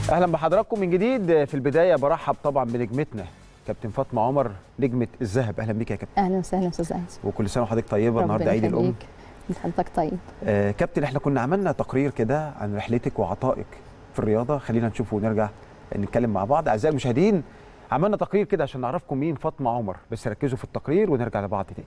اهلا بحضراتكم من جديد في البدايه برحب طبعا بنجمتنا كابتن فاطمه عمر نجمه الذهب اهلا بيك يا كابتن اهلا وسهلا استاذ عايز وكل سنه وحضرتك طيبه النهارده عيد الام انت حضرتك طيب آه كابتن احنا كنا عملنا تقرير كده عن رحلتك وعطائك في الرياضه خلينا نشوفه ونرجع نتكلم مع بعض اعزائي المشاهدين عملنا تقرير كده عشان نعرفكم مين فاطمه عمر بس ركزوا في التقرير ونرجع لبعض تاني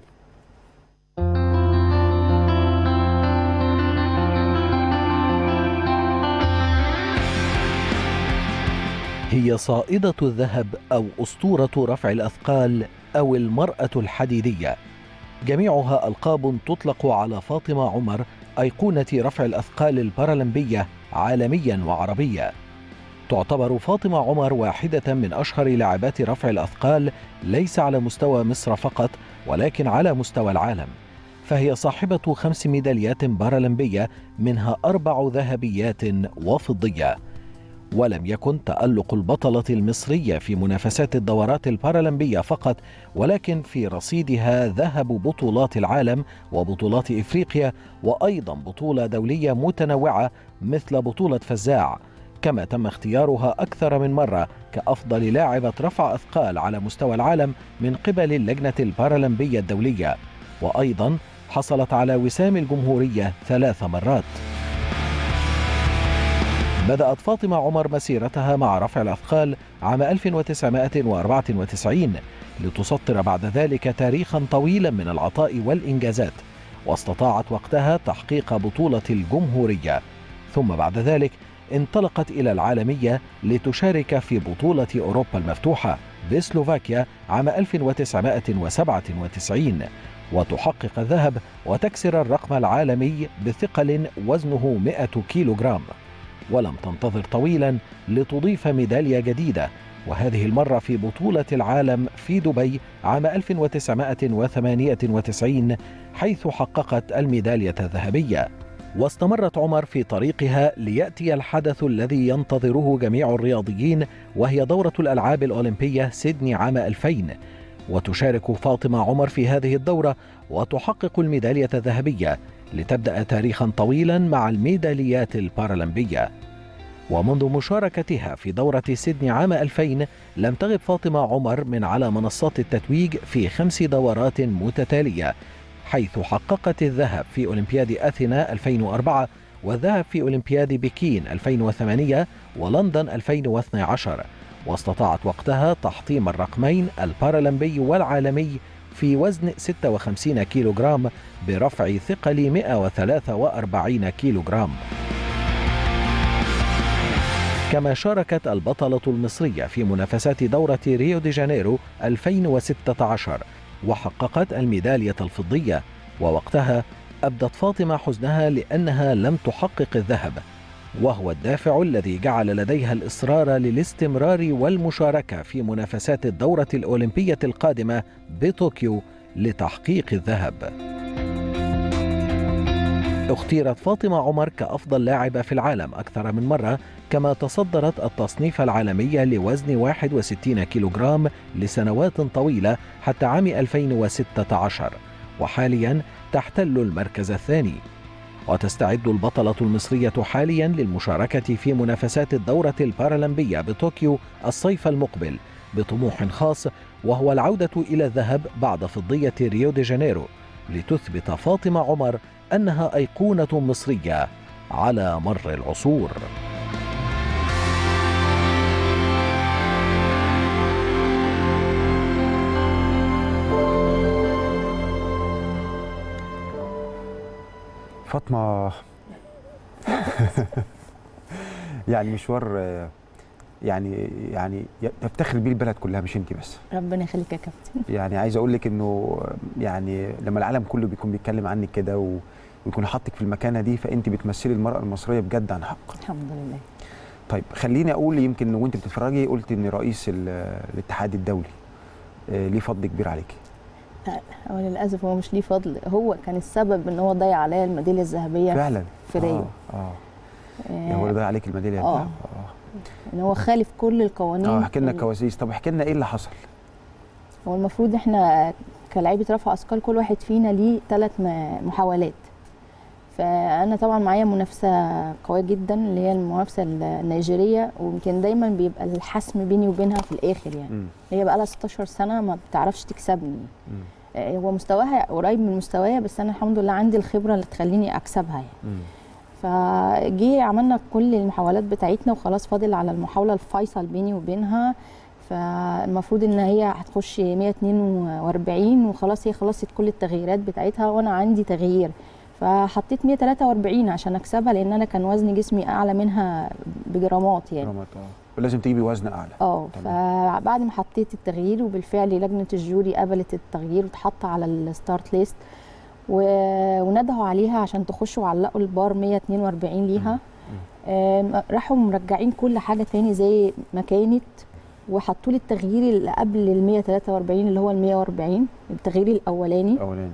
هي صائدة الذهب أو أسطورة رفع الأثقال أو المرأة الحديدية جميعها ألقاب تطلق على فاطمة عمر أيقونة رفع الأثقال البارالمبية عالميا وعربيا تعتبر فاطمة عمر واحدة من أشهر لاعبات رفع الأثقال ليس على مستوى مصر فقط ولكن على مستوى العالم فهي صاحبة خمس ميداليات بارالمبية منها أربع ذهبيات وفضية ولم يكن تألق البطلة المصرية في منافسات الدورات البارالمبية فقط ولكن في رصيدها ذهب بطولات العالم وبطولات إفريقيا وأيضا بطولة دولية متنوعة مثل بطولة فزاع كما تم اختيارها أكثر من مرة كأفضل لاعبة رفع أثقال على مستوى العالم من قبل اللجنة البارالمبية الدولية وأيضا حصلت على وسام الجمهورية ثلاث مرات بدأت فاطمة عمر مسيرتها مع رفع الأثقال عام 1994 لتسطر بعد ذلك تاريخا طويلا من العطاء والإنجازات واستطاعت وقتها تحقيق بطولة الجمهورية ثم بعد ذلك انطلقت إلى العالمية لتشارك في بطولة أوروبا المفتوحة بسلوفاكيا عام 1997 وتحقق الذهب وتكسر الرقم العالمي بثقل وزنه 100 كيلوغرام ولم تنتظر طويلا لتضيف ميداليه جديده وهذه المره في بطوله العالم في دبي عام 1998 حيث حققت الميداليه الذهبيه واستمرت عمر في طريقها لياتي الحدث الذي ينتظره جميع الرياضيين وهي دوره الالعاب الاولمبيه سيدني عام 2000 وتشارك فاطمه عمر في هذه الدوره وتحقق الميداليه الذهبيه لتبدا تاريخا طويلا مع الميداليات البارالمبيه ومنذ مشاركتها في دورة سيدني عام 2000 لم تغب فاطمة عمر من على منصات التتويج في خمس دورات متتالية حيث حققت الذهب في أولمبياد أثينا 2004 والذهب في أولمبياد بكين 2008 ولندن 2012 واستطاعت وقتها تحطيم الرقمين البارالمبي والعالمي في وزن 56 كيلوغرام برفع ثقل 143 كيلوغرام كما شاركت البطلة المصرية في منافسات دورة ريو دي جانيرو 2016 وحققت الميدالية الفضية ووقتها أبدت فاطمة حزنها لأنها لم تحقق الذهب وهو الدافع الذي جعل لديها الإصرار للاستمرار والمشاركة في منافسات الدورة الأولمبية القادمة بطوكيو لتحقيق الذهب. اختيرت فاطمة عمر كأفضل لاعبة في العالم أكثر من مرة كما تصدرت التصنيف العالمي لوزن 61 كيلوغرام لسنوات طويلة حتى عام 2016 وحاليا تحتل المركز الثاني وتستعد البطلة المصرية حاليا للمشاركة في منافسات الدورة البارالمبية بطوكيو الصيف المقبل بطموح خاص وهو العودة إلى الذهب بعد فضية ريو دي جانيرو لتثبت فاطمة عمر أنها أيقونة مصرية على مر العصور. فاطمه يعني مشوار يعني يعني تفتخر بيه البلد كلها مش انت بس ربنا يخليك يا كابتن يعني عايز اقول لك انه يعني لما العالم كله بيكون بيتكلم عنك كده ويكون حاطك في المكانه دي فانت بتمثلي المراه المصريه بجد عن حق الحمد لله طيب خليني اقول يمكن وانت بتتفرجي قلت ان رئيس الاتحاد الدولي ليه فضل كبير عليكي هو للاسف هو مش ليه فضل هو كان السبب ان هو ضيع عليا الميداليه الذهبيه فعلا في ريو اه اه يعني هو اللي ضيع عليك الميداليه اه اه ان هو خالف كل القوانين اه احكي لنا الكواليس طب احكي لنا ايه اللي حصل هو المفروض احنا كلاعيبه رفع اثقال كل واحد فينا ليه ثلاث محاولات فانا طبعا معايا منافسه قويه جدا اللي هي المنافسه النيجيريه ويمكن دايما بيبقى الحسم بيني وبينها في الاخر يعني مم. هي بقى لها 16 سنه ما بتعرفش تكسبني مم. آه، هو مستواها قريب من مستوايا بس انا الحمد لله عندي الخبره اللي تخليني اكسبها يعني مم. فجي عملنا كل المحاولات بتاعتنا وخلاص فاضل على المحاوله الفيصل بيني وبينها فالمفروض ان هي هتخش 142 وخلاص هي خلصت كل التغييرات بتاعتها وانا عندي تغيير فحطيت 143 عشان اكسبها لان انا كان وزن جسمي اعلى منها بجرامات يعني رمت اه ولازم تجيبي وزن اعلى اه تمام. فبعد ما حطيت التغيير وبالفعل لجنه الجوري قبلت التغيير واتحط على الستارت ليست و- وندهوا عليها عشان تخش وعلقوا البار 142 ليها آم، راحوا مرجعين كل حاجه تاني زي ما كانت وحطوا لي التغيير اللي قبل ال 143 اللي هو ال 140 التغيير الاولاني اولاني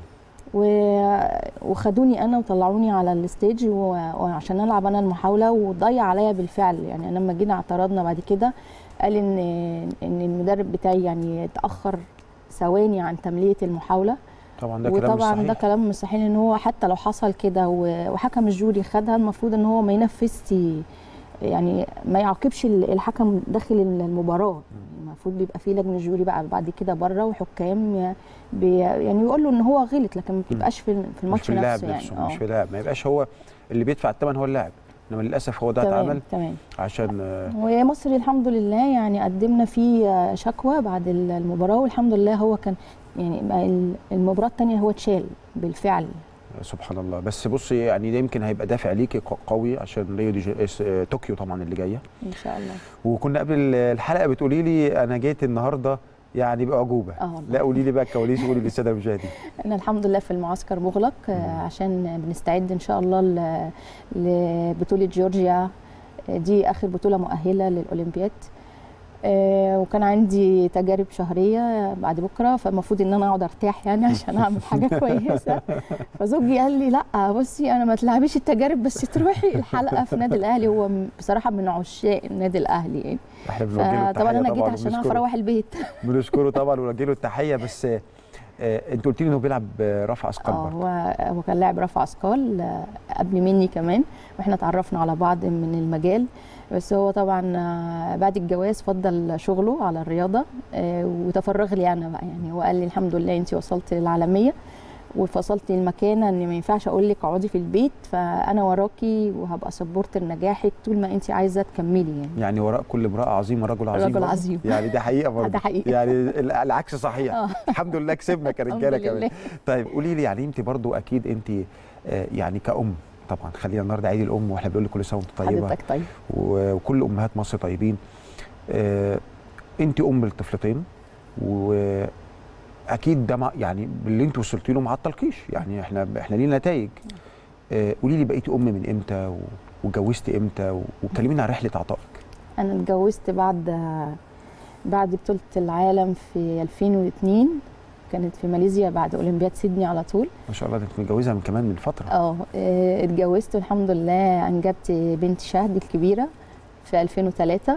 و- وخدوني انا وطلعوني على الستيج و- وعشان العب انا المحاوله وضيع عليا بالفعل يعني أنا لما جينا اعترضنا بعد كده قال ان ان المدرب بتاعي يعني اتاخر ثواني عن تمليه المحاوله طبعا ده كلام مش وطبعا صحيح ده كلام مستحيل ان هو حتى لو حصل كده و- وحكم الجوري خدها المفروض ان هو ما ينفذش يعني ما يعاقبش ال- الحكم داخل المباراه المفروض بيبقى في لجنه جوري بقى بعد كده بره وحكام بي يعني يقول له ان هو غلط لكن ما بيبقاش في في مش الماتش في اللاعب نفسه يعني نفسه مش آه. في اللاعب ما يبقاش هو اللي بيدفع الثمن هو اللاعب انما للاسف هو ده تمام اتعمل تمام عشان آه، وهي مصر الحمد لله يعني قدمنا فيه شكوى بعد المباراه والحمد لله هو كان يعني بقى المباراه الثانيه هو اتشال بالفعل سبحان الله بس بصي يعني ده يمكن هيبقى دافع ليكي ق- قوي عشان ريو دي جي... اس- آه، طوكيو طبعا اللي جايه ان شاء الله وكنا قبل الحلقه بتقولي لي انا جيت النهارده يعني باعجوبه اه والله. لا قولي لي بقى الكواليس وقولي للساده المشاهدين احنا الحمد لله في المعسكر مغلق آه، عشان بنستعد ان شاء الله ل- لبطوله جورجيا آه، دي اخر بطوله مؤهله للاولمبياد آه، وكان عندي تجارب شهريه بعد بكره فالمفروض ان انا اقعد ارتاح يعني عشان اعمل حاجه كويسه فزوجي قال لي لا بصي انا ما تلعبيش التجارب بس تروحي الحلقه في نادي الاهلي هو م- بصراحه من عشاق النادي الاهلي يعني احنا بنوجه له فطبعا التحيه انا جيت عشان اعرف وبنشكره. اروح البيت بنشكره طبعا ونوجه له التحيه بس آه، آه، انت قلت لي انه بيلعب آه، رفع اثقال اه برضه هو هو كان لاعب رفع اثقال آه، قبل مني كمان واحنا اتعرفنا على بعض من المجال بس هو طبعا آه، بعد الجواز فضل شغله على الرياضه آه، وتفرغ لي انا بقى يعني هو قال لي الحمد لله انت وصلت للعالميه وفصلت المكانه ان ما ينفعش اقول لك اقعدي في البيت فانا وراكي وهبقى سبورت لنجاحك طول ما انت عايزه تكملي يعني يعني وراء كل امراه عظيمه رجل عظيم رجل برضه. عظيم. يعني دي حقيقه برضه ده حقيقة. يعني ال- العكس صحيح آه. الحمد لله كسبنا كرجاله الحمد كمان لله. طيب قولي لي يعني انت برضه اكيد انت آه، يعني كأم طبعا خلينا النهارده عيد الام واحنا بنقول لك كل سنه وانت طيبه حضرتك طيب و- وكل امهات مصر طيبين آه، انت ام لطفلتين واكيد ده مع يعني باللي انت وصلتي له ما عطلكيش يعني احنا احنا لينا نتائج آه، قولي لي بقيتي ام من امتى و- واتجوزتي امتى و- وكلمينا عن رحله عطائك انا اتجوزت بعد بعد بطوله العالم في 2002 كانت في ماليزيا بعد اولمبياد سيدني على طول ما شاء الله ده انت متجوزه من كمان من فتره اه آه، اتجوزت والحمد لله انجبت بنت شهد الكبيره في 2003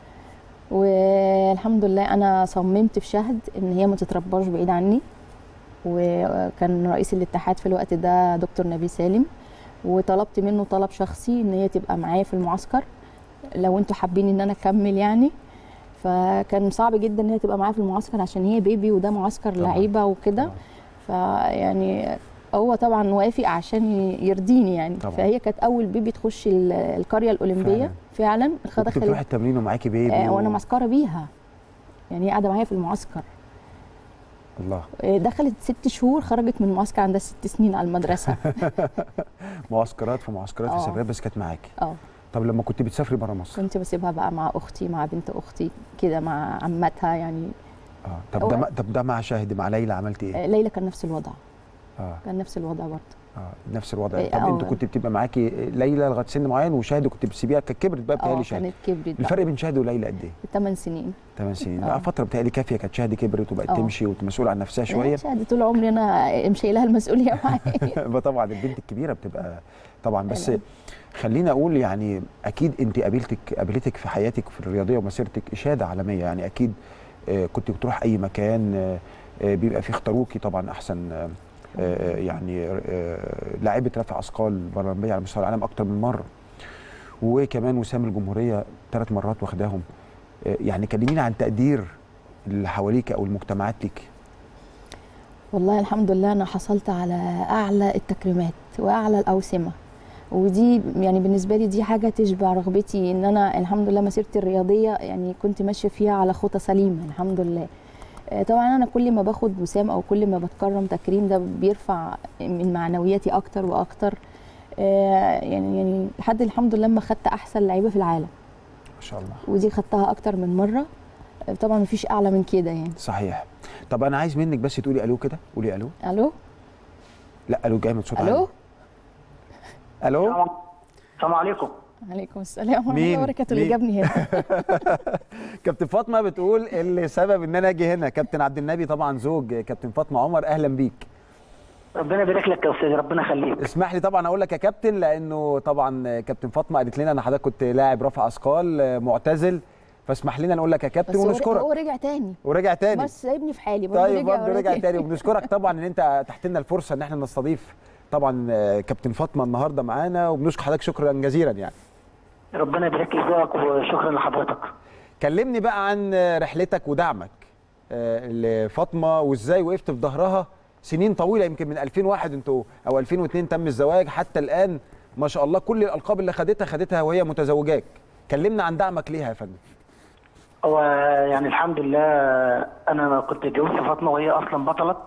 والحمد لله انا صممت في شهد ان هي ما تترباش بعيد عني وكان رئيس الاتحاد في الوقت ده دكتور نبي سالم وطلبت منه طلب شخصي ان هي تبقى معايا في المعسكر لو انتوا حابين ان انا اكمل يعني فكان صعب جدا ان هي تبقى معايا في المعسكر عشان هي بيبي وده معسكر طبعاً. لعيبه وكده فيعني هو طبعا وافق عشان يرضيني يعني طبعاً. فهي كانت اول بيبي تخش ال- القريه الاولمبيه فعلا, فعلا كنت بتروحي التمرين ومعاكي بيبي آه و- وانا معسكره بيها يعني هي قاعده معايا في المعسكر الله آه، دخلت ست شهور خرجت من المعسكر عندها ست سنين على المدرسه معسكرات في معسكرات في آه. سفريات بس كانت معاكي اه طب لما كنت بتسافري بره مصر كنت بسيبها بقى مع اختي مع بنت اختي كده مع عمتها يعني اه طب ده هو- مع- طب ده مع شاهد مع ليلى عملتي ايه؟ آه، ليلى كان نفس الوضع اه كان نفس الوضع برضه اه نفس الوضع إيه، طب آه. انت كنت بتبقى معاكي ليلى لغايه سن معين وشاهد كنت بتسيبيها كانت كبرت بقى اه بتهيألي شاهد كانت كبرت بقى الفرق بين شاهد وليلى قد ايه؟ 8 سنين 8 سنين آه. بقى فتره بتهيألي كافيه كانت شاهد كبرت وبقت آه. تمشي ومسؤوله عن نفسها شويه شهد طول عمري انا مشيلها المسؤوليه معايا ما طبعا البنت الكبيره بتبقى طبعا بس أيوة. خليني اقول يعني اكيد انت قابلتك قابلتك في حياتك في الرياضيه ومسيرتك اشاده عالميه يعني اكيد آه، كنت بتروح اي مكان آه، آه، بيبقى فيه اختاروكي طبعا احسن آه، آه، يعني آه، لاعبه رفع اثقال برامبيه على مستوى العالم اكتر من مره وكمان وسام الجمهوريه ثلاث مرات واخداهم آه، يعني كلمينا عن تقدير اللي حواليك او المجتمعات ليك والله الحمد لله انا حصلت على اعلى التكريمات واعلى الاوسمه ودي يعني بالنسبه لي دي حاجه تشبع رغبتي ان انا الحمد لله مسيرتي الرياضيه يعني كنت ماشيه فيها على خطى سليمه الحمد لله آه، طبعا انا كل ما باخد وسام او كل ما بتكرم تكريم ده بيرفع من معنوياتي اكتر واكتر آه، يعني يعني لحد الحمد لله لما خدت احسن لعيبه في العالم ما شاء الله ودي خدتها اكتر من مره آه، طبعا مفيش اعلى من كده يعني صحيح طب انا عايز منك بس تقولي الو كده قولي الو الو لا الو جامد صوت الو عالي. الو السلام عليكم عليكم السلام ورحمه مين؟ الله وبركاته اللي مين؟ جابني هنا كابتن فاطمه بتقول اللي سبب ان انا اجي هنا كابتن عبد النبي طبعا زوج كابتن فاطمه عمر اهلا بيك ربنا يبارك لك يا استاذ ربنا يخليك اسمح لي طبعا اقول لك يا كابتن لانه طبعا كابتن فاطمه قالت لنا ان حضرتك كنت لاعب رفع اثقال معتزل فاسمح لنا نقول لك يا كابتن بس هو- ونشكرك هو رجع تاني ورجع تاني بس سايبني في حالي برضه طيب برضه ورا رجع تاني وبنشكرك طبعا ان انت اتحت لنا الفرصه ان احنا نستضيف طبعا آه، كابتن فاطمه النهارده معانا وبنشكر حضرتك شكرا جزيلا يعني ربنا يبارك لك ذوقك وشكرا لحضرتك كلمني بقى عن رحلتك ودعمك آه، لفاطمه وازاي وقفت في ظهرها سنين طويله يمكن من 2001 انتوا او 2002 تم الزواج حتى الان ما شاء الله كل الالقاب اللي خدتها خدتها وهي متزوجاك كلمنا عن دعمك ليها يا فندم هو يعني الحمد لله انا كنت اتجوزت فاطمه وهي اصلا بطله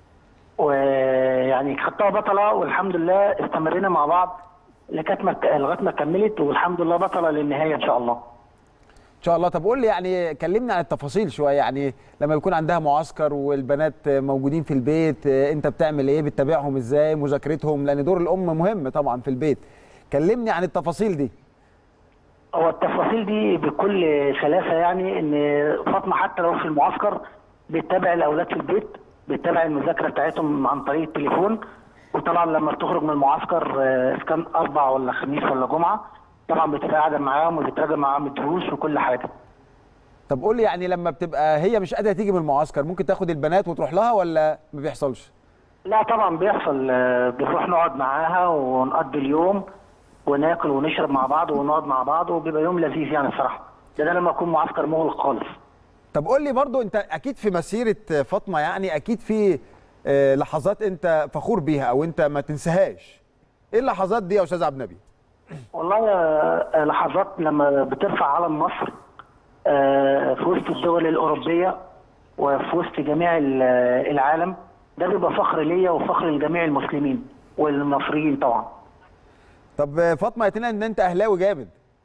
ويعني خدتها بطله والحمد لله استمرينا مع بعض لغايه ما لغايه ما كملت والحمد لله بطله للنهايه ان شاء الله ان شاء الله طب قول لي يعني كلمني عن التفاصيل شويه يعني لما يكون عندها معسكر والبنات موجودين في البيت آه، انت بتعمل ايه بتتابعهم ازاي مذاكرتهم لان دور الام مهم طبعا في البيت كلمني عن التفاصيل دي هو التفاصيل دي بكل سلاسه يعني ان فاطمه حتى لو في المعسكر بتتابع الاولاد في البيت بتتابع المذاكره بتاعتهم عن طريق التليفون وطبعا لما بتخرج من المعسكر آه، اذا كان اربع ولا خميس ولا جمعه طبعا بتبقى قاعده معاهم وبتراجع معاهم الدروس وكل حاجه طب قول لي يعني لما بتبقى هي مش قادره تيجي من المعسكر ممكن تاخد البنات وتروح لها ولا ما بيحصلش لا طبعا بيحصل آه، بنروح نقعد معاها ونقضي اليوم وناكل ونشرب مع بعض ونقعد مع بعض وبيبقى يوم لذيذ يعني الصراحه ده, ده لما اكون معسكر مغلق خالص طب قول لي برضو انت اكيد في مسيره فاطمه يعني اكيد في آه، لحظات انت فخور بيها او انت ما تنساهاش ايه اللحظات دي يا استاذ عبد النبي والله آه، لحظات لما بترفع علم مصر آه، في وسط الدول الأوروبية وفي وسط جميع ال- العالم ده بيبقى فخر ليا وفخر لجميع المسلمين والمصريين طبعا طب آه، فاطمه قالت لنا ان انت اهلاوي جامد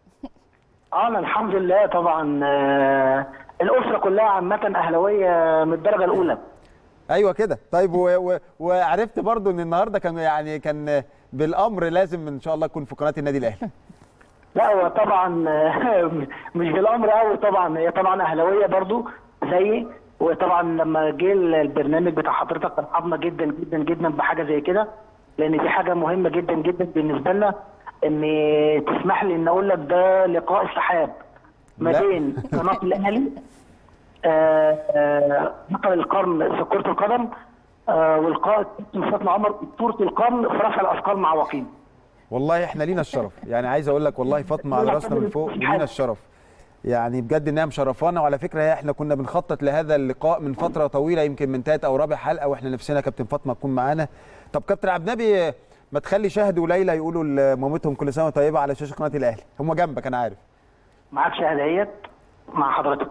اه انا الحمد لله طبعا آه، الأسرة كلها عامة أهلاوية من الدرجة الأولى ايوه كده طيب و... و... وعرفت برضو ان النهارده كان يعني كان بالامر لازم ان شاء الله يكون في قناه النادي الاهلي لا هو طبعا آه، مش بالامر قوي طبعا هي طبعا اهلاويه برضو زيي وطبعا لما جه البرنامج بتاع حضرتك فرحنا جدا جدا جدا بحاجه زي كده لان دي حاجه مهمه جدا جدا بالنسبه لنا ان تسمح لي ان اقول لك ده لقاء السحاب ما لا. بين قناه الاهلي آه، آه، بطل القرن في كره القدم آه، والقائد كابتن فاطمه عمر اسطوره القرن في رفع الاثقال مع وقيم والله احنا لينا الشرف يعني عايز اقول لك والله فاطمه على راسنا من فوق ولينا الشرف يعني بجد انها مشرفانا وعلى فكره هي احنا كنا بنخطط لهذا اللقاء من فتره طويله يمكن من تالت او رابع حلقه واحنا نفسنا كابتن فاطمه تكون معانا طب كابتن عبد النبي ما تخلي شهد وليلى يقولوا لمامتهم كل سنه وأنت طيبه على شاشه قناه الاهلي هم جنبك انا عارف معاك شهاديات مع حضرتك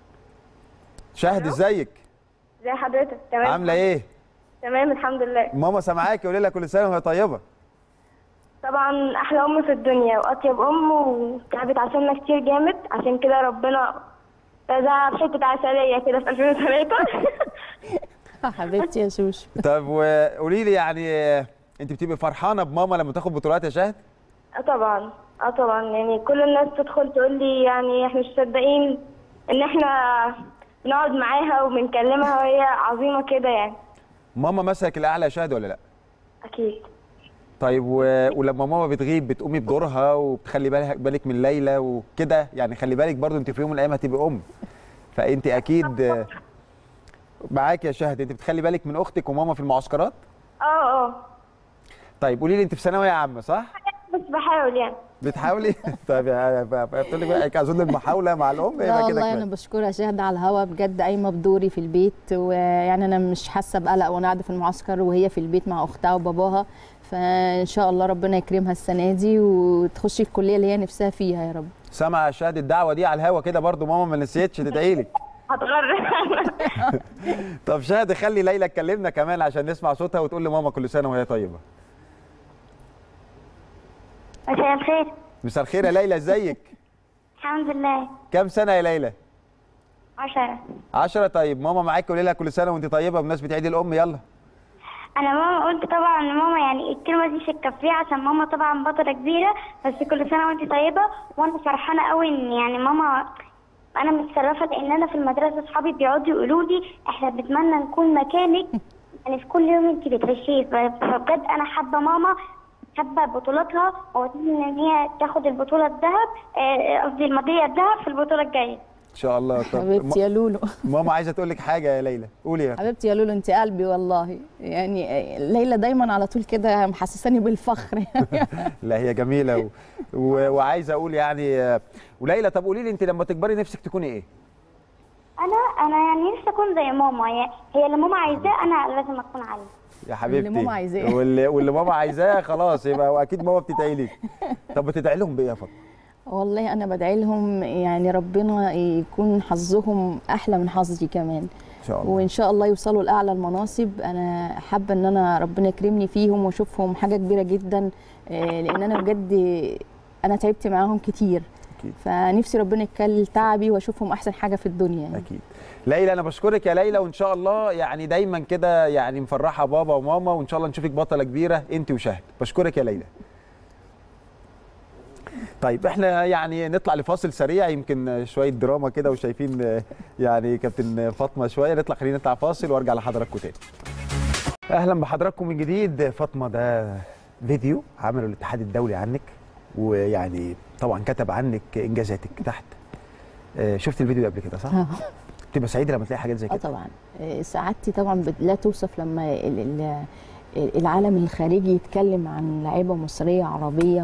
شهد ازيك ازي حضرتك تمام عامله ايه تمام الحمد لله ماما سامعاكي قولي لها كل سنه وهي طيبه طبعا احلى ام في الدنيا واطيب ام وتعبت عشاننا كتير جامد عشان كده ربنا رزقها بحته عسليه كده في 2003 حبيبتي يا شوشو طب وقولي لي يعني آه، انت بتبقي فرحانه بماما لما تاخد بطولات يا شهد اه طبعا اه طبعا يعني كل الناس تدخل تقول لي يعني احنا مش مصدقين ان احنا بنقعد معاها وبنكلمها وهي عظيمه كده يعني ماما مثلك الاعلى يا شهد ولا لا اكيد طيب و... ولما ماما بتغيب بتقومي بدورها وبتخلي بالك بالك من ليلى وكده يعني خلي بالك برضو انت في يوم من الايام هتبقي ام فانت اكيد آه، معاك يا شهد انت بتخلي بالك من اختك وماما في المعسكرات اه اه طيب قولي لي انت في ثانويه عامه صح بس بحاول يعني بتحاولي طيب يا- ب- ب- بتقول لك بقى اظن المحاوله مع الام لا يبقى كده والله انا كفاية. بشكرها شاهده على الهوا بجد قايمه بدوري في البيت ويعني انا مش حاسه بقلق وانا قاعده في المعسكر وهي في البيت مع اختها وباباها فان شاء الله ربنا يكرمها السنه دي وتخش الكليه اللي هي نفسها فيها يا رب سامع شهاده الدعوه دي على الهوا كده برضو ماما ما نسيتش تدعي لك هتغرب طب شاهد خلي ليلى تكلمنا كمان عشان نسمع صوتها وتقول لماما كل سنه وهي طيبه مساء الخير مساء الخير يا ليلى ازيك الحمد لله كام سنه يا ليلى عشرة 10 طيب ماما معاك قولي لها كل سنه وانت طيبه بمناسبه عيد الام يلا انا ماما قلت طبعا ماما يعني الكلمه دي مش هتكفيها عشان ماما طبعا بطله كبيره بس كل سنه وانت طيبه وانا فرحانه قوي ان يعني ماما انا متشرفه لان انا في المدرسه اصحابي بيقعدوا يقولوا لي احنا بنتمنى نكون مكانك يعني في كل يوم انت بتعيشيه ف- فبجد انا حابه ماما حابه بطولاتها واتمنى ان هي تاخد البطوله الذهب آه، قصدي الميداليه الذهب في البطوله الجايه ان شاء الله طب حبيبتي يا لولو م- ماما عايزه تقول لك حاجه يا ليلى قولي يا حبيبتي يا لولو انت قلبي والله يعني ليلى دايما على طول كده محسساني بالفخر لا هي جميله و... و... وعايزه اقول يعني آه، وليلى طب قولي لي انت لما تكبري نفسك تكوني ايه انا انا يعني نفسي اكون زي ماما هي هي اللي ماما عايزاه انا لازم اكون عليه يا حبيبتي ماما عايزاه. واللي, واللي ماما عايزاه خلاص يبقى واكيد ماما بتدعي لك طب بتدعي لهم بايه يا فاطمه والله انا بدعي لهم يعني ربنا يكون حظهم احلى من حظي كمان ان شاء الله وان شاء الله يوصلوا لاعلى المناصب انا حابه ان انا ربنا يكرمني فيهم واشوفهم حاجه كبيره جدا آه، لان انا بجد انا تعبت معاهم كتير أكيد. فنفسي ربنا يكلل تعبي واشوفهم احسن حاجه في الدنيا يعني. اكيد ليلى انا بشكرك يا ليلى وان شاء الله يعني دايما كده يعني مفرحه بابا وماما وان شاء الله نشوفك بطله كبيره انت وشهد بشكرك يا ليلى طيب احنا يعني نطلع لفاصل سريع يمكن شويه دراما كده وشايفين يعني كابتن فاطمه شويه نطلع خلينا نطلع فاصل وارجع لحضراتكم تاني اهلا بحضراتكم من جديد فاطمه ده فيديو عمله الاتحاد الدولي عنك ويعني طبعا كتب عنك انجازاتك تحت آه، شفت الفيديو ده قبل كده صح؟ آه. بتبقى سعيده لما تلاقي حاجات زي اه كده طبعا آه، سعادتي طبعا بت- لا توصف لما ال- ال- العالم الخارجي يتكلم عن لعيبه مصريه عربيه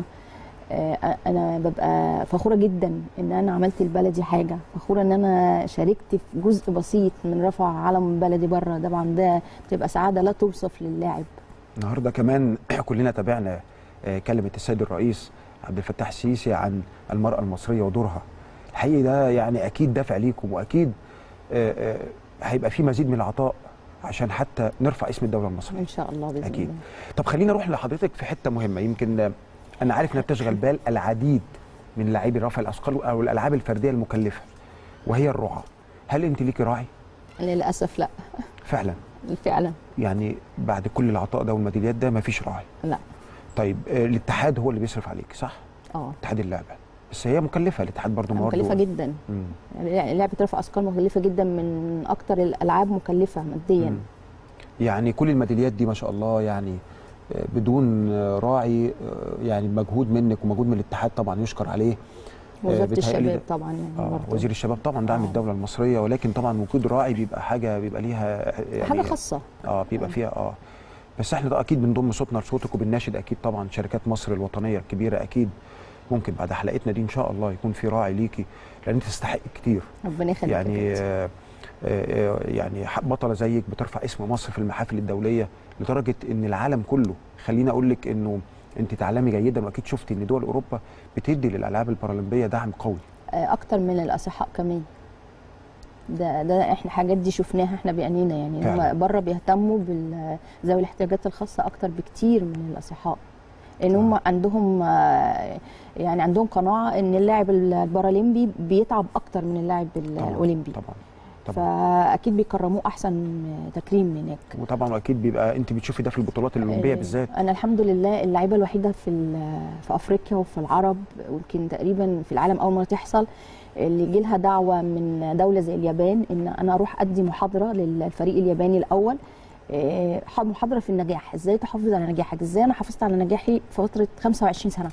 آه، انا ببقى فخوره جدا ان انا عملت لبلدي حاجه فخوره ان انا شاركت في جزء بسيط من رفع علم بلدي بره طبعا ده بتبقى سعاده لا توصف للاعب النهارده كمان كلنا تابعنا آه، كلمه السيد الرئيس عبد الفتاح السيسي عن المراه المصريه ودورها الحقيقي ده يعني اكيد دافع ليكم واكيد آه، آه، هيبقى في مزيد من العطاء عشان حتى نرفع اسم الدوله المصريه ان شاء الله باذن أكيد. الله طب خلينا نروح لحضرتك في حته مهمه يمكن آه، انا عارف انها بتشغل بال العديد من لاعبي رفع الاثقال او الالعاب الفرديه المكلفه وهي الرعاه هل انت ليكي راعي للاسف لا فعلا فعلا يعني بعد كل العطاء ده والميداليات ده مفيش راعي لا طيب آه، الاتحاد هو اللي بيصرف عليك صح اه اتحاد اللعبه بس هي مكلفه الاتحاد برضه موارد مكلفه جدا مم. يعني لعبه رفع اثقال مكلفه جدا من اكتر الالعاب مكلفه ماديا مم. يعني كل الميداليات دي ما شاء الله يعني آه، بدون آه، راعي آه، يعني مجهود منك ومجهود من الاتحاد طبعا يشكر عليه وزاره بيتهيألي الشباب ده- طبعا يعني اه برضه. وزير الشباب طبعا دعم آه. الدوله المصريه ولكن طبعا وجود راعي بيبقى حاجه بيبقى ليها يعني حاجه خاصه اه بيبقى فيها اه بس احنا ده اكيد بنضم صوتنا لصوتك وبنناشد اكيد طبعا شركات مصر الوطنيه الكبيره اكيد ممكن بعد حلقتنا دي ان شاء الله يكون في راعي ليكي لان انت تستحق كتير ربنا يخليك يعني يا كابتن. آه آه يعني ح- بطله زيك بترفع اسم مصر في المحافل الدوليه لدرجه ان العالم كله خليني اقول لك انه انت تعلمي جيدا واكيد شفتي ان دول اوروبا بتدي للالعاب البارالمبيه دعم قوي آه، اكتر من الاصحاء كمان ده ده احنا الحاجات دي شفناها احنا بعينينا يعني فعلا. هم بره بيهتموا بال- ذوي الاحتياجات الخاصه اكتر بكتير من الاصحاء ان هم عندهم آه، يعني عندهم قناعه ان اللاعب البارالمبي بيتعب اكتر من اللاعب ال- طبعاً، الاولمبي طبعا طبعا فاكيد بيكرموه احسن تكريم هناك وطبعا اكيد بيبقى انت بتشوفي ده في البطولات الاولمبيه آه، بالذات انا الحمد لله اللعيبه الوحيده في ال- في افريقيا وفي العرب ويمكن تقريبا في العالم اول مره تحصل اللي جه لها دعوه من دوله زي اليابان ان انا اروح ادي محاضره للفريق الياباني الاول آه، محاضره في النجاح ازاي تحافظ على نجاحك ازاي انا حافظت على نجاحي في فتره 25 سنه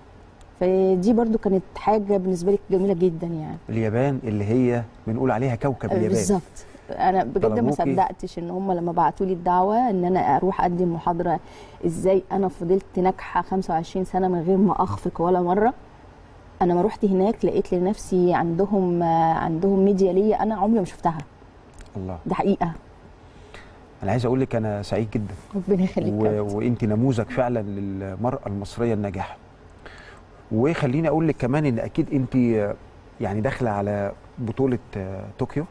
فدي برضو كانت حاجه بالنسبه لي جميله جدا يعني اليابان اللي هي بنقول عليها كوكب اليابان بالظبط انا بجد ما طلبوكي؟ صدقتش ان هم لما بعتوا لي الدعوه ان انا اروح اقدم محاضره ازاي انا فضلت ناجحه 25 سنه من غير ما اخفق ولا مره انا ما رحت هناك لقيت لنفسي عندهم آه، عندهم ميديا ليا انا عمري ما شفتها الله ده حقيقه انا عايز اقول لك انا سعيد جدا ربنا يخليك و... يا رب. وانت نموذج فعلا للمراه المصريه الناجحه وخليني اقول لك كمان ان اكيد انت يعني داخله على بطوله آه، طوكيو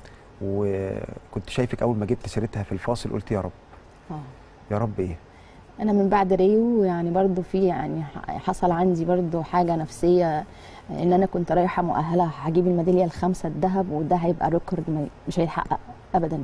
وكنت شايفك اول ما جبت سيرتها في الفاصل قلت يا رب آه. يا رب ايه انا من بعد ريو يعني برضو في يعني حصل عندي برضو حاجه نفسيه ان انا كنت رايحه مؤهله هجيب الميداليه الخامسه الذهب وده هيبقى ريكورد ما- مش هيتحقق ابدا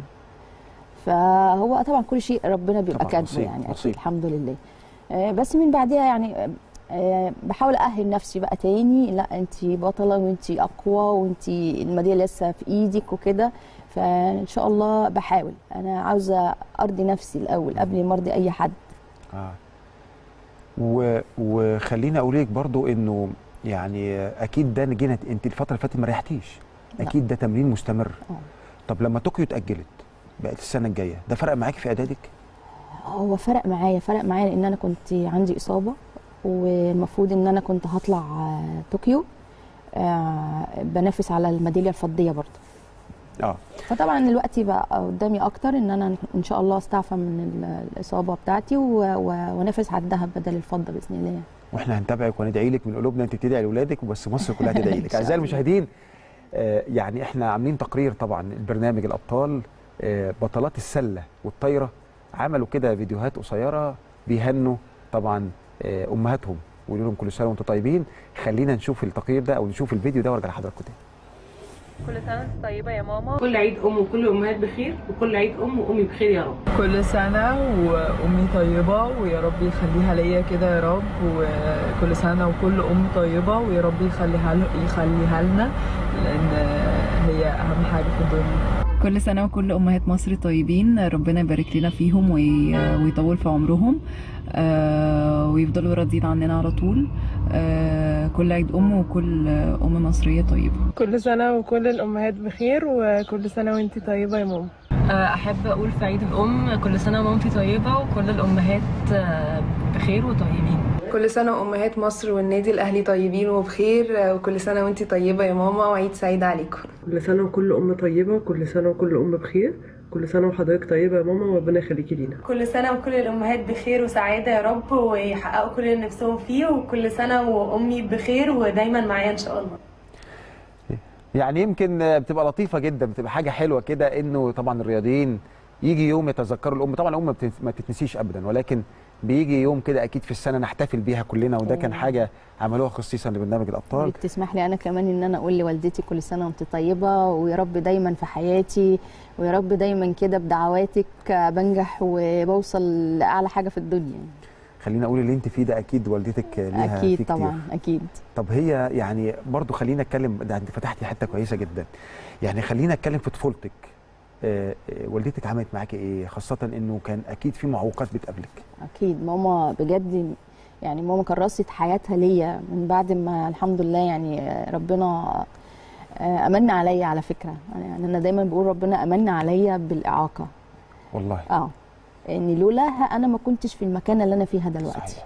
فهو طبعا كل شيء ربنا بيبقى طبعاً كاتبه نصيب، يعني نصيب. اكيد الحمد لله آه، بس من بعدها يعني آه، بحاول اهل نفسي بقى تاني لا انت بطله وانت اقوى وانت الميداليه لسه في ايدك وكده فان شاء الله بحاول انا عاوزه ارضي نفسي الاول قبل ما ارضي اي حد اه و... وخليني اقول لك برضو انه يعني اكيد ده جينا انت الفتره اللي فاتت ما ريحتيش لا. اكيد ده تمرين مستمر آه. طب لما طوكيو اتاجلت بقت السنه الجايه ده فرق معاكي في اعدادك هو فرق معايا فرق معايا لان انا كنت عندي اصابه والمفروض ان انا كنت هطلع آه، طوكيو آه، بنافس على الميداليه الفضيه برضه اه فطبعا الوقت بقى قدامي اكتر ان انا ان شاء الله استعفى من ال- الاصابه بتاعتي و- و- وانافس على الذهب بدل الفضه باذن الله يعني. واحنا هنتابعك وندعي لك من قلوبنا انت بتدعي لاولادك وبس مصر كلها تدعي إن لك شاء اعزائي الله. المشاهدين آه، يعني احنا عاملين تقرير طبعا البرنامج الابطال آه، بطلات السله والطايره عملوا كده فيديوهات قصيره بيهنوا طبعا آه، امهاتهم ويقولوا لهم كل سنه وانتم طيبين خلينا نشوف التقرير ده او نشوف الفيديو ده وارجع لحضراتكم تاني كل سنة وانت طيبة يا ماما كل عيد ام وكل الامهات بخير وكل عيد ام وامي بخير يا رب كل سنة وأمي طيبة ويا رب يخليها ليا كده يا رب وكل سنة وكل أم طيبة ويا رب يخليها ل- يخليها لنا لأن هي أهم حاجة في الدنيا كل سنة وكل أمهات مصر طيبين ربنا يبارك لنا فيهم وي- ويطول في عمرهم آه، ويفضلوا راضيين عننا على طول آه، كل عيد أم وكل أم مصرية طيبة كل سنة وكل الأمهات بخير وكل سنة وانتي طيبة يا ماما احب اقول في عيد الام كل سنه ومامتي طيبه وكل الامهات آه، بخير وطيبين كل سنة وأمهات مصر والنادي الأهلي طيبين وبخير وكل سنة وانتي طيبة يا ماما وعيد سعيد عليكم كل سنة وكل أم طيبة كل سنة وكل أم بخير كل سنة وحضرتك طيبة يا ماما وربنا يخليكي لينا كل سنة وكل الأمهات بخير وسعادة يا رب ويحققوا كل اللي نفسهم فيه وكل سنة وأمي بخير ودايما معايا إن شاء الله يعني يمكن آه، بتبقى لطيفه جدا بتبقى حاجه حلوه كده انه طبعا الرياضيين يجي يوم يتذكروا الام طبعا الام ما بتنس- ما تتنسيش ابدا ولكن بيجي يوم كده اكيد في السنه نحتفل بيها كلنا وده كان حاجه عملوها خصيصا لبرنامج الابطال تسمح لي انا كمان ان انا اقول لوالدتي كل سنه وانت طيبه ويا رب دايما في حياتي ويا رب دايما كده بدعواتك بنجح وبوصل لاعلى حاجه في الدنيا خلينا اقول اللي انت فيه ده اكيد والدتك ليها فيه اكيد كتير. طبعا اكيد طب هي يعني برضو خلينا اتكلم ده انت فتحتي حته كويسه جدا يعني خلينا اتكلم في طفولتك آه، آه، والدتك عملت معاكي ايه خاصه انه كان اكيد في معوقات بتقابلك اكيد ماما بجد يعني ماما كرست حياتها ليا من بعد ما الحمد لله يعني ربنا آه، امن عليا على فكره يعني انا دايما بقول ربنا امن عليا بالاعاقه والله اه ان لولاها انا ما كنتش في المكان اللي انا فيها دلوقتي صحيح.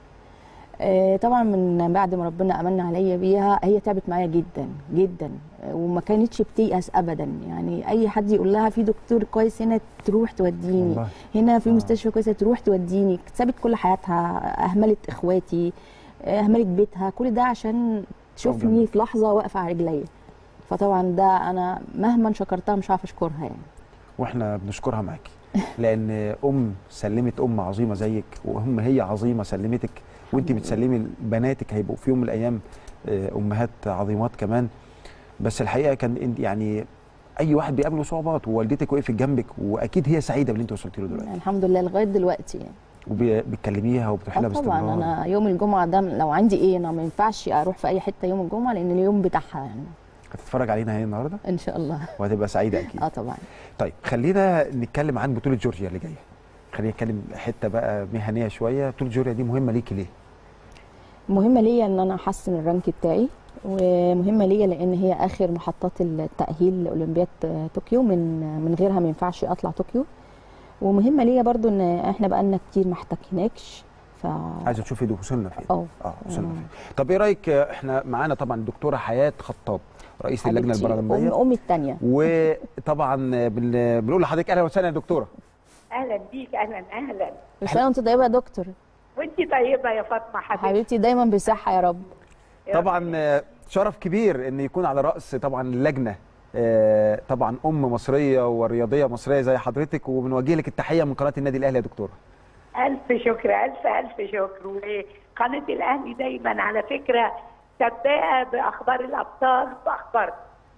آه طبعا من بعد ما ربنا امن عليا بيها هي تعبت معايا جدا جدا آه، وما كانتش بتيأس ابدا يعني اي حد يقول لها في دكتور كويس هنا تروح توديني والله هنا في آه. مستشفى كويسه تروح توديني سابت كل حياتها اهملت اخواتي اهملت بيتها كل ده عشان تشوفني في لحظه واقفه على رجليا فطبعا ده انا مهما شكرتها مش عارفه اشكرها يعني واحنا بنشكرها معاكي لان ام سلمت ام عظيمه زيك وام هي عظيمه سلمتك وانت بتسلمي بناتك هيبقوا في يوم من الايام آه، امهات عظيمات كمان بس الحقيقه كان انت يعني اي واحد بيقابله صعوبات ووالدتك وقفت جنبك واكيد هي سعيده باللي انت وصلتي له دلوقتي يعني الحمد لله لغايه دلوقتي يعني وبتكلميها وبتروحي لها آه طبعا باستمرار انا يوم الجمعه ده لو عندي ايه انا ما ينفعش اروح في اي حته يوم الجمعه لان اليوم بتاعها يعني هتتفرج علينا هي النهارده ان شاء الله وهتبقى سعيده اكيد اه طبعا طيب خلينا نتكلم عن بطوله جورجيا اللي جايه خلينا نتكلم حته بقى مهنيه شويه بطوله جورجيا دي مهمه ليكي ليه مهمه ليا ان انا احسن الرانك بتاعي ومهمه ليا لان هي اخر محطات التاهيل لاولمبياد طوكيو من من غيرها ما ينفعش اطلع طوكيو ومهمه ليا برضو ان احنا بقالنا كتير ما احتكناش ف عايزه تشوفي دي وصلنا فين اه اه وصلنا فين طب ايه رايك آه، احنا معانا طبعا الدكتوره حياه خطاب رئيس اللجنه حبيبتي، البرلمانيه ام امي الثانيه وطبعا بن- بنقول لحضرتك اهلا وسهلا يا دكتوره اهلا بيك اهلا اهلا كل سنه وانت طيبه يا دكتور وانت طيبه يا فاطمه حبيبتي حبيبتي دايما بصحه يا رب طبعا آه، شرف كبير ان يكون على راس طبعا اللجنه آه، طبعا ام مصريه ورياضيه مصريه زي حضرتك وبنوجه لك التحيه من قناه النادي الاهلي يا دكتوره الف شكر الف الف شكر وقناه الاهلي دايما على فكره سباقه باخبار الابطال واخبار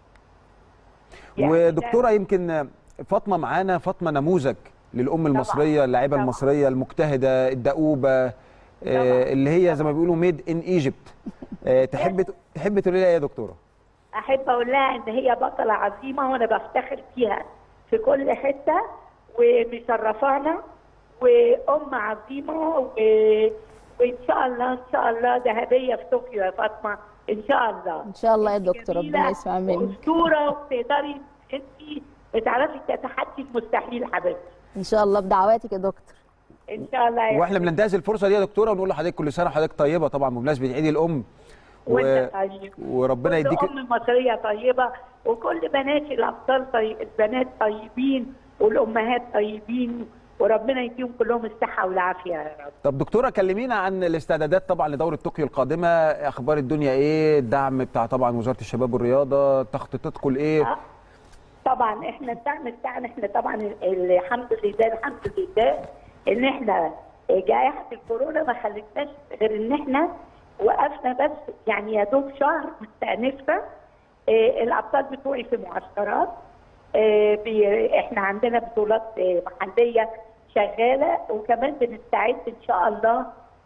يعني ودكتوره يمكن آه، فاطمه معانا فاطمه نموذج للام المصريه اللاعبه المصريه المجتهده الدؤوبه آه، اللي هي زي ما بيقولوا ميد ان ايجيبت تحب تحب تقولي لها ايه يا دكتوره احب اقول لها ان هي بطله عظيمه وانا بفتخر فيها في كل حته ومشرفانا وام عظيمه و... وان شاء الله ان شاء الله ذهبيه في طوكيو يا فاطمه ان شاء الله ان شاء الله يا دكتور ربنا يسمع منك اسطوره وتقدري انت بتعرفي تتحدي المستحيل حبيبتي ان شاء الله بدعواتك يا دكتور ان شاء الله يا واحنا بننتهز الفرصه دي يا دكتوره ونقول لحضرتك كل سنه وحضرتك طيبه طبعا بمناسبه عيد الام وانت طيب وربنا كل يديك ام مصريه طيبه وكل بنات الابطال طيب البنات طيبين والامهات طيبين وربنا يديهم كلهم الصحه والعافيه يا رب طب دكتوره كلمينا عن الاستعدادات طبعا لدوره طوكيو القادمه اخبار الدنيا ايه الدعم بتاع طبعا وزاره الشباب والرياضه تخطيطاتكم لايه طبعا احنا الدعم بتاعنا احنا طبعا ال- الحمد لله الحمد لله ان احنا جائحه الكورونا ما خلتناش غير ان احنا وقفنا بس يعني يا دوب شهر مستأنفة اه الابطال بتوعي في معسكرات اه بي احنا عندنا بطولات اه محليه شغاله وكمان بنستعد ان شاء الله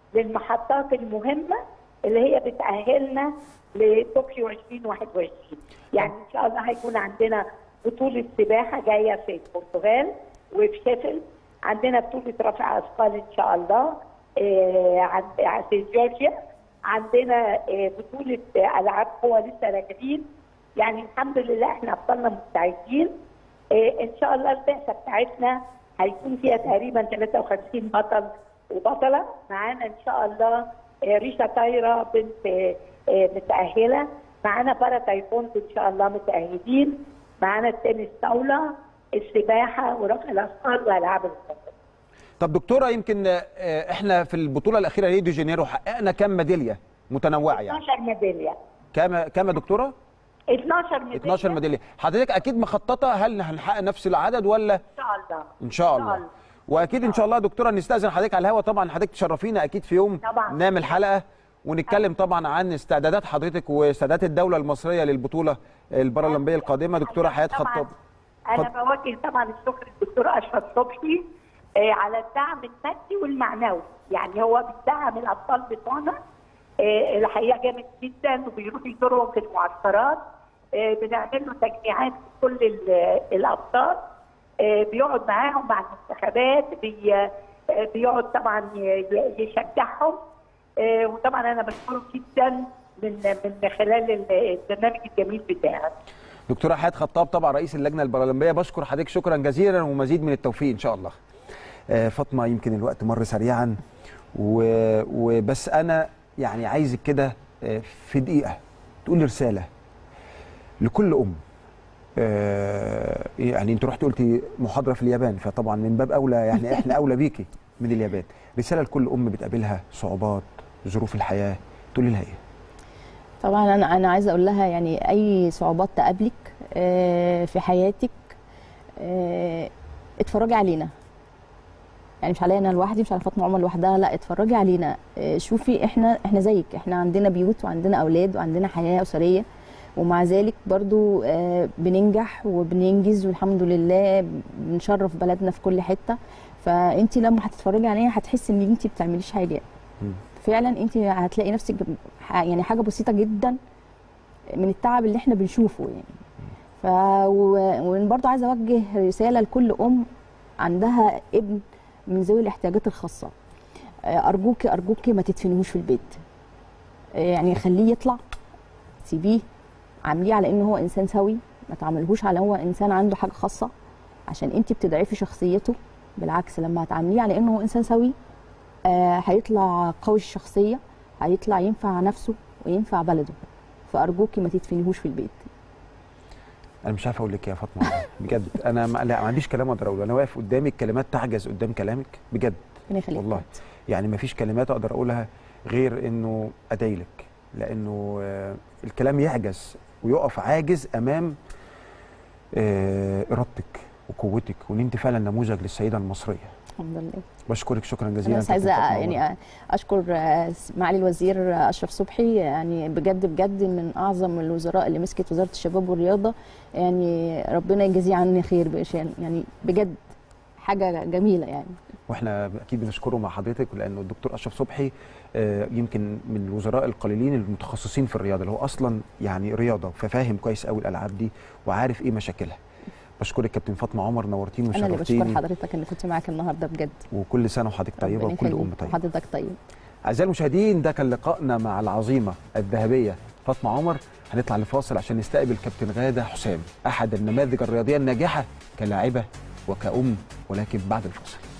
للمحطات المهمه اللي هي بتأهلنا لطوكيو 2021 يعني ان شاء الله هيكون عندنا بطوله سباحه جايه في البرتغال وفي شيفيلد عندنا بطوله رفع اثقال ان شاء الله آه، عند في جورجيا عندنا آه، بطوله آه، العاب قوى لسه راجعين يعني الحمد لله احنا ابطالنا مستعدين آه، ان شاء الله البعثه بتاعتنا هيكون فيها تقريبا 53 بطل وبطله معانا ان شاء الله آه، ريشا طايره بنت آه، آه، متاهله معانا بارا تايكوندو ان شاء الله متاهلين معانا التنس طاوله السباحه ورفع الاثقال والعاب القوى طب دكتوره يمكن آه، احنا في البطوله الاخيره ريو دي جانيرو حققنا كام ميداليه متنوعه يعني 12 ميداليه كام كام يا دكتوره 12 ميداليه 12 ميداليه حضرتك اكيد مخططه هل هنحقق نفس العدد ولا ان شاء الله ان شاء الله واكيد ان شاء الله يا دكتوره نستاذن حضرتك على الهوا طبعا حضرتك تشرفينا اكيد في يوم طبعا. نعمل حلقه ونتكلم طبعا عن استعدادات حضرتك واستعدادات الدوله المصريه للبطوله البارالمبيه القادمه دكتوره حياه طبعاً. خطاب انا بوجه طبعا الشكر للدكتور اشرف صبحي آه، على الدعم المادي والمعنوي يعني هو بيدعم الابطال بتوعنا آه، الحقيقه جامد جدا وبيروح يزورهم في المعسكرات آه، بنعمل له تجميعات كل ال- الابطال آه، بيقعد معاهم مع المنتخبات بي آه، بيقعد طبعا ي- ي- يشجعهم آه، وطبعا انا بشكره جدا من من خلال ال- البرنامج الجميل بتاعك دكتوره حياه خطاب طبعا رئيس اللجنه البارالمبيه بشكر حضرتك شكرا جزيلا ومزيد من التوفيق ان شاء الله آه، فاطمه يمكن الوقت مر سريعا و- وبس انا يعني عايزك كده آه، في دقيقه تقولي رساله لكل ام آه، يعني انت رحت قلتي محاضره في اليابان فطبعا من باب اولى يعني احنا اولى بيكي من اليابان رساله لكل ام بتقابلها صعوبات ظروف الحياه تقولي لها ايه طبعا انا انا عايزه اقول لها يعني اي صعوبات تقابلك آه، في حياتك آه، اتفرجي علينا يعني مش عليا انا لوحدي مش على فاطمه عمر لوحدها لا اتفرجي علينا آه، شوفي احنا احنا زيك احنا عندنا بيوت وعندنا اولاد وعندنا حياه اسريه ومع ذلك برضو آه، بننجح وبننجز والحمد لله بنشرف بلدنا في كل حته فانت لما هتتفرجي علينا هتحسي ان انت بتعمليش حاجه فعلا انت هتلاقي نفسك ح- يعني حاجه بسيطه جدا من التعب اللي احنا بنشوفه يعني ف وبرضه عايزه اوجه رساله لكل ام عندها ابن من ذوي الاحتياجات الخاصه آه، ارجوكي ارجوكي ما تدفنيهوش في البيت آه، يعني خليه يطلع سيبيه عامليه على انه هو انسان سوي ما تعاملهوش على هو انسان عنده حاجه خاصه عشان انت بتضعفي شخصيته بالعكس لما هتعامليه على انه هو انسان سوي آه هيطلع قوي الشخصيه هيطلع ينفع نفسه وينفع بلده فارجوكي ما تدفنيهوش في البيت انا مش عارف اقول لك إيه يا فاطمه بجد انا ما, لا ما عنديش كلام اقدر اقوله انا واقف قدامك كلمات تعجز قدام كلامك بجد ربنا يخليك والله يعني ما فيش كلمات اقدر اقولها غير انه ادعي لك لانه آه، الكلام يعجز ويقف عاجز امام آه، ارادتك وقوتك وان انت فعلا نموذج للسيده المصريه الحمد لله بشكرك شكرا جزيلا انا بس كابتن عايزه فاطمة عمر. يعني اشكر آه، معالي الوزير آه، اشرف صبحي يعني بجد بجد من اعظم الوزراء اللي مسكت وزاره الشباب والرياضه يعني ربنا يجازيه عني خير بإشان يعني بجد حاجه جميله يعني واحنا اكيد بنشكره مع حضرتك لانه الدكتور اشرف صبحي آه، يمكن من الوزراء القليلين المتخصصين في الرياضه اللي هو اصلا يعني رياضه ففاهم كويس قوي الالعاب دي وعارف ايه مشاكلها بشكرك كابتن فاطمه عمر نورتيني انا اللي بشكر وشرفتيني حضرتك اللي كنت معاك النهارده بجد وكل سنه وحضرتك طيبه ربنا وكل يخليك. ام طيبه حضرتك طيب اعزائي المشاهدين ده كان لقائنا مع العظيمه الذهبيه فاطمه عمر هنطلع لفاصل عشان نستقبل كابتن غاده حسام احد النماذج الرياضيه الناجحه كلاعبه وكأم ولكن بعد الفاصل